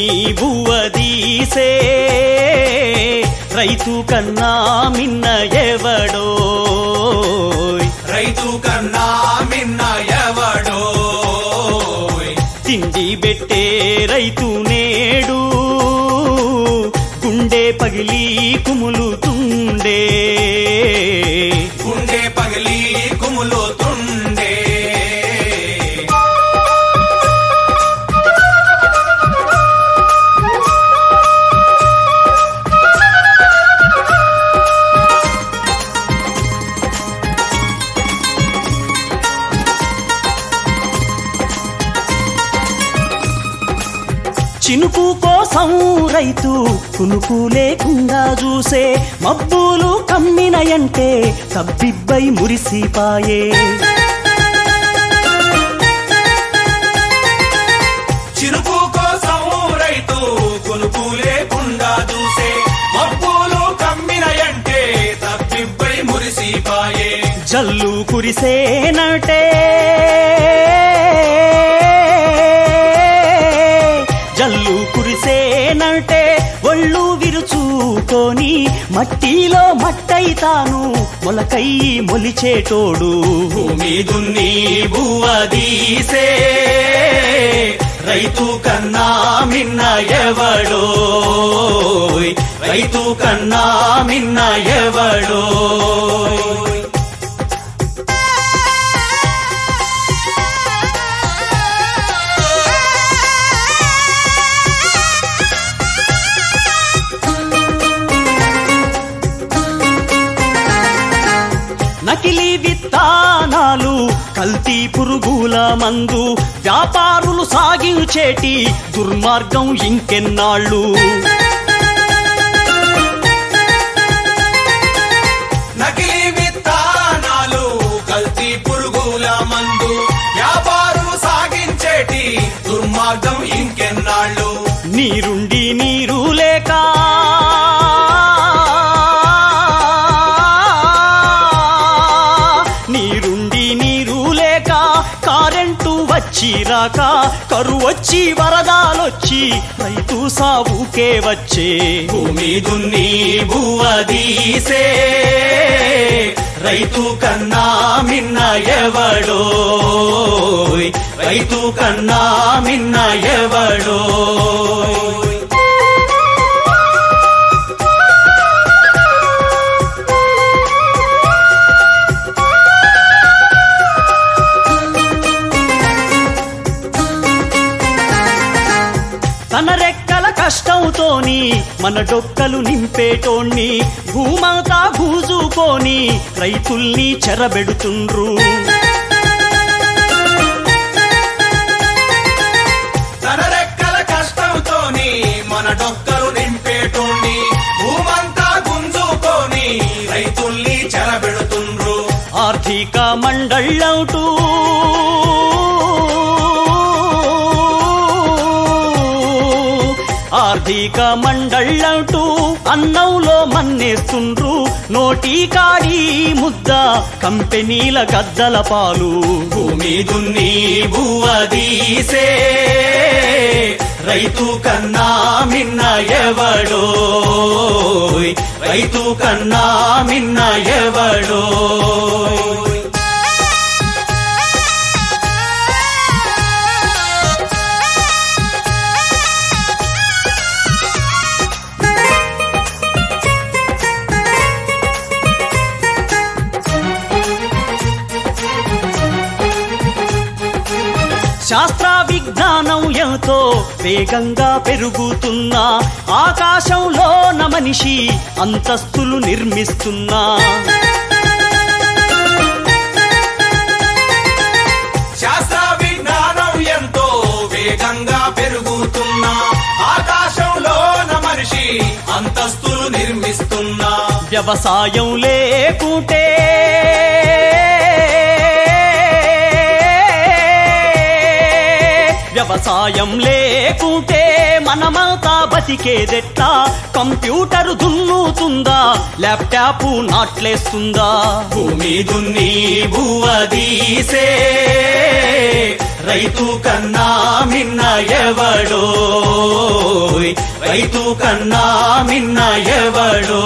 బువ్వదీసే రైతు కన్నా మిన్న ఎవడో రైతు కన్నా మిన్న ఎవడో తిండి పెట్టే రైతు నేడు గుండె పగిలి కుములుతుండే గుండె పగిలి కుములుతుండే చినుకు కోసం రైతు కునుకు లేకుండా చూసే మబ్బులు కమ్మినయంటే కబ్బిబ్బై మురిసిపాయే చిరుకు కోసం రైతు కొనుకు లేకుండా చూసే మబ్బులు కమ్మినయంటే తప్పిపై మురిసిపాయే జల్లు కురిసేనటే జల్లు కురిసేనంటే ఒళ్ళు విరుచుకొని మట్టిలో మట్టయితాను మొలకై మొలిచేటోడు భూమి దున్ని భూవదీసే రైతు కన్నా మిన్న ఎవడో రైతు కన్నా మిన్న ఎవడో నకిలీ విత్తానాలు కల్తీ పురుగుల మందు వ్యాపారులు సాగించేటి దుర్మార్గం ఇంకెన్నాళ్ళు నకిలీ విత్తనాలు కల్తీ పురుగుల మందు వ్యాపారులు సాగించేటి దుర్మార్గం ఇంకెన్నాళ్ళు నీరుండి నీరు లేక నీరుండి నీరు లేక కరెంటు వచ్చి రాక కరువొచ్చి వరదాలొచ్చి రైతు సావుకే వచ్చే భూమి దున్ని భూవదీసే రైతు కన్నా మిన్న ఎవడో రైతు కన్నా మిన్న ఎవడో తన రెక్కల కష్టంతోని మన డొక్కలు నింపేటోణ్ణి భూమాత గూజుకొని రైతుల్ని చెరబెడుతుండ్రు తన రెక్కల కష్టంతోని మన డొక్కలు నింపేటోండి భూమంతా గుంజుకొని రైతుల్ని చెరబెడుతుండ్రు ఆర్థిక మండళ్ళవుటూ ఆర్థిక మండళ్ళంటూ అన్నంలో మన్నేస్తుండ్రు నోటి కాడి ముద్ద కంపెనీల గద్దల పాలు భూమి దున్ని భూవదీసే రైతు కన్నా మిన్న ఎవడో రైతు కన్నా మిన్న ఎవడో శాస్త్ర విజ్ఞానం ఎంతో వేగంగా పెరుగుతున్నా ఆకాశంలోన మనిషి అంతస్తులు నిర్మిస్తున్నా శాస్త్ర విజ్ఞానం ఎంతో వేగంగా పెరుగుతున్న ఆకాశంలోన మనిషి అంతస్తులు నిర్మిస్తున్నా వ్యవసాయం లేకుంటే వ్యవసాయం లేకుంటే మనమంతా బతికేదెట్లా కంప్యూటర్ దున్నుతుందా ల్యాప్టాప్ నాట్లేస్తుందా భూమి దున్ని భూవదీసే రైతు కన్నా మిన్న ఎవడో రైతు కన్నా మిన్న ఎవడో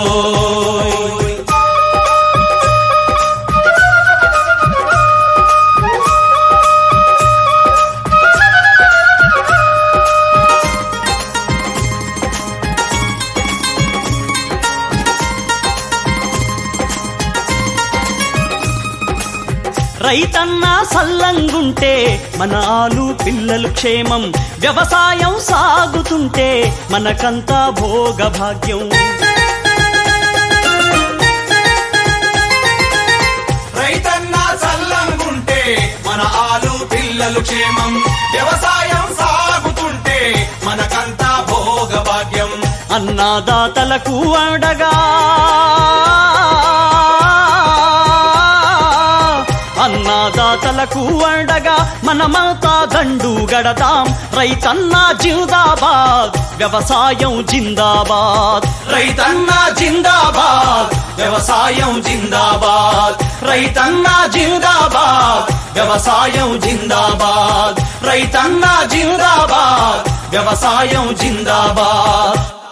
రైతన్న సల్లంగుంటే మన ఆలు పిల్లలు క్షేమం వ్యవసాయం సాగుతుంటే మనకంతా భోగ భాగ్యం రైతన్న చల్లంగుంటే మన ఆలు పిల్లలు క్షేమం వ్యవసాయం సాగుతుంటే మనకంతా భోగ భాగ్యం అన్నదాతలకు అండగా అన్నదాతలకు అండగా మనమంతా దండు గడతాం రైతన్న జిందాబాద్ వ్యవసాయం జిందాబాద్ రైతన్న జిందాబాద్ వ్యవసాయం జిందాబాద్ రైతన్న జిందాబాద్ వ్యవసాయం జిందాబాద్ రైతన్న జిందాబాద్ వ్యవసాయం జిందాబాద్